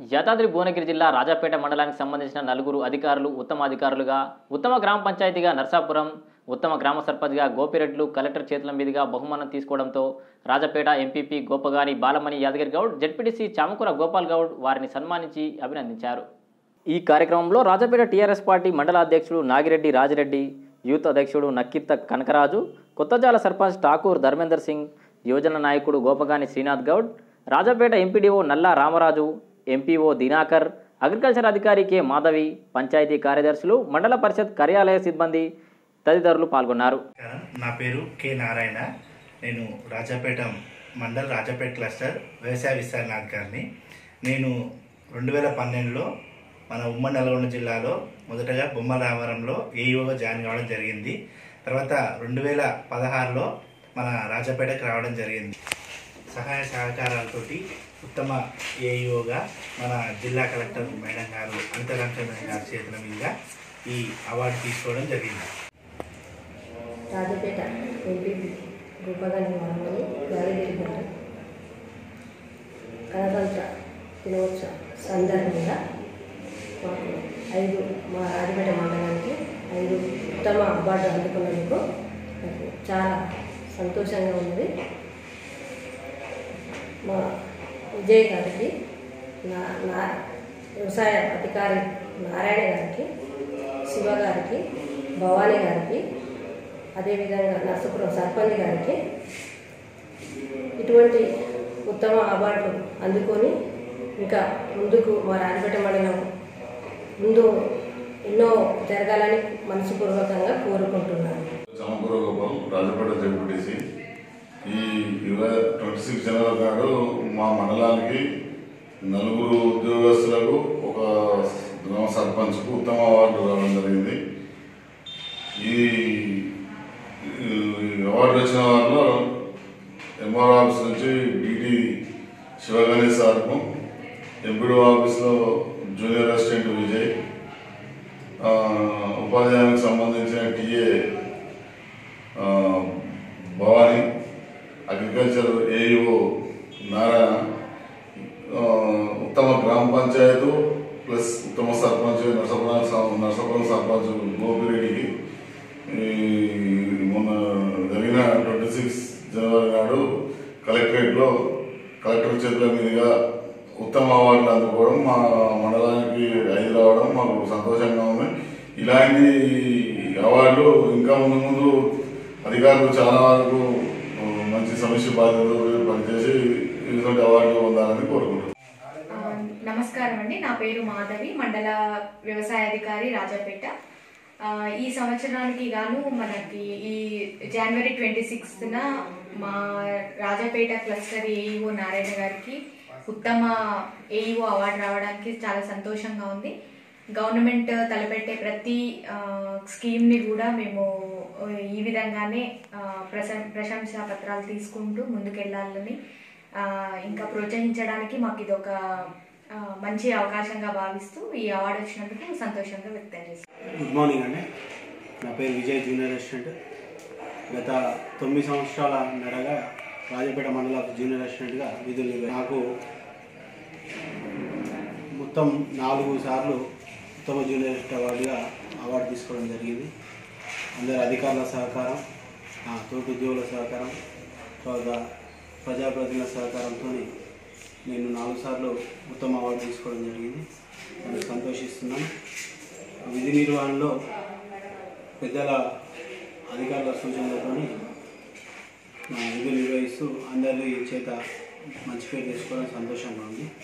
యాదాద్రి భువనగిరి జిల్లా రాజాపేట మండలానికి సంబంధించిన నలుగురు అధికారులు ఉత్తమ అధికారులుగా ఉత్తమ గ్రామ పంచాయతీగా నర్సాపురం ఉత్తమ గ్రామ సర్పంచ్గా గోపిరెడ్లు కలెక్టర్ చేతుల మీదుగా బహుమానం తీసుకోవడంతో రాజాపేట ఎంపీపీ గోపగాని బాలమణి యాదగిరి గౌడ్ జడ్పీటీసీ చామకూర గోపాల్ గౌడ్ వారిని సన్మానించి అభినందించారు ఈ కార్యక్రమంలో రాజాపేట టీఆర్ఎస్ పార్టీ మండల అధ్యక్షుడు నాగిరెడ్డి రాజిరెడ్డి యూత్ అధ్యక్షుడు నక్కిర్త కనకరాజు కొత్తజాల సర్పంచ్ ఠాకూర్ ధర్మేందర్ సింగ్ యువజన నాయకుడు Gopagani Srinath Goud Rajapeta MPDO Nalla Ramaraju MPO Dinakar agriculture అధికారి కె మాధవి పంచాయతీ కార్యదర్శులు మండల పరిషత్ కార్యాలయ సిబ్బంది తదితరులు పాల్గొన్నారు నమస్కారం నా పేరు కె నారాయణ నేను రాజాపేట మండల్ రాజాపేట క్లస్టర్ వ్యవసాయ విస్తరణ అధికారిని నేను రెండు వేల పన్నెండులో మన ఉమ్మడి నల్గొండ జిల్లాలో మొదటగా బొమ్మరావరంలో ఏఈఓగా జాయిన్ కావడం జరిగింది తర్వాత రెండు వేల పదహారులో మన రాజాపేటకు రావడం జరిగింది సహాయ సహకారాలతోటి ఉత్తమ ఏఈఓగా మన జిల్లా కలెక్టర్ మేడం గారు అనిత మేడం గారి చేతుల మీదుగా ఈ అవార్డు తీసుకోవడం జరిగింది రాజపేట ఎంపీ రూపగాని వారమని యాదగిరి గారు గణతంత్ర దినోత్సవ సందర్భంగా మాకు ఐదు మా రాజపేట మండలానికి ఐదు ఉత్తమ అవార్డు అందుకున్నందుకు నాకు చాలా సంతోషంగా ఉన్నది మా విజయ్ గారికి నా నా వ్యవసాయ అధికారి నారాయణ గారికి శివ గారికి భవానీ గారికి అదేవిధంగా నర్సపురం సర్పంచ్ గారికి ఇటువంటి ఉత్తమ అవార్డు అందుకొని ఇంకా ముందుకు మా రాజపేట మండలం ముందు ఎన్నో జరగాలని మనసుపూర్వకంగా కోరుకుంటున్నాను చామకూర గోపాల్ రాజపేట జడ్పీటీసీ ఈ ఇరవై ట్వంటీ సిక్స్ జనవరి నాడు మా మండలానికి నలుగురు ఉద్యోగస్తులకు ఒక గ్రామ సర్పంచ్కు ఉత్తమ అవార్డు రావడం జరిగింది ఈ ఈ అవార్డు వచ్చిన వారిలో ఎంఆర్ ఆఫీస్ నుంచి బీటీ శివగణేష్ సార్కు ఎంపీడీ ఆఫీస్లో జూనియర్ అసిస్టెంట్ విజయ్ ఆ, ఉపాధ్యాయునికి సంబంధించిన టీఏ ఆ, భవానీ అగ్రికల్చర్ ఏఈఓ నారాయణ ఆ, ఉత్తమ గ్రామ పంచాయతీ ప్లస్ ఉత్తమ సర్పంచ్ నరసపురం స- నరసపురం సర్పంచ్ గోపిరెడ్డికి ఈ మొన్న జరిగిన ట్వంటీ సిక్స్ జనవరి నాడు కలెక్టరేట్లో కలెక్టర్ చేతుల మీదుగా ఉత్తమ అవార్డులు అందుకోవడం మా మండలానికి ఐదు రావడం మాకు సంతోషంగా ఉంది ఇలాంటి అవార్డులు ఇంకా ముందు ముందు అధికారులు చాలా వరకు ఆ, మంచి సమస్య బాధ్యతలు పనిచేసి ఇటువంటి అవార్డులు పొందాలని కోరుకుంటున్నాను ఆ, నమస్కారం అండి నా పేరు మాధవి మండల వ్యవసాయ అధికారి రాజాపేట ఆ, ఈ సంవత్సరానికి గాను మనకి ఈ జనవరి ట్వంటీ సిక్స్త్న మా రాజాపేట క్లస్టర్ ఏఈఓ నారాయణ గారికి ఉత్తమ ఏఈఓ అవార్డు రావడానికి చాలా సంతోషంగా ఉంది గవర్నమెంట్ తలపెట్టే ప్రతి ఆ, స్కీమ్ని కూడా మేము ఆ, ఈ విధంగానే ఆ, ప్రశ ప్రశంసా పత్రాలు తీసుకుంటూ ముందుకెళ్ళాలని ఆ, ఇంకా ప్రోత్సహించడానికి మాకు ఇది ఒక ఆ, మంచి అవకాశంగా భావిస్తూ ఈ అవార్డు వచ్చినందుకు సంతోషంగా వ్యక్తం చేస్తున్నాను గుడ్ మార్నింగ్ అండి నా పేరు విజయ్ జూనియర్ అసిస్టెంట్ గత తొమ్మిది సంవత్సరాల నడగా రాజపేట మండల జూనియర్ అసిస్టెంట్గా విధులు నిర్వ- నాకు మొత్తం నాలుగు సార్లు ఉత్తమ జూనియర్ అసిస్టెంట్ అవార్డుగా అవార్డు తీసుకోవడం జరిగింది అందరి అధికారుల సహకారం ఆ, తోటి ఉద్యోగుల సహకారం తర్వాత ప్రజాప్రతినిధుల సహకారంతో నేను నాలుగు సార్లు ఉత్తమ అవార్డు తీసుకోవడం జరిగింది నేను సంతోషిస్తున్నాను విధి నిర్వహణలో పెద్దల అధికారుల సూచనలతో నా విధులు నిర్వహిస్తూ అందరి చేత మంచి పేరు తెచ్చుకోవడం సంతోషంగా ఉంది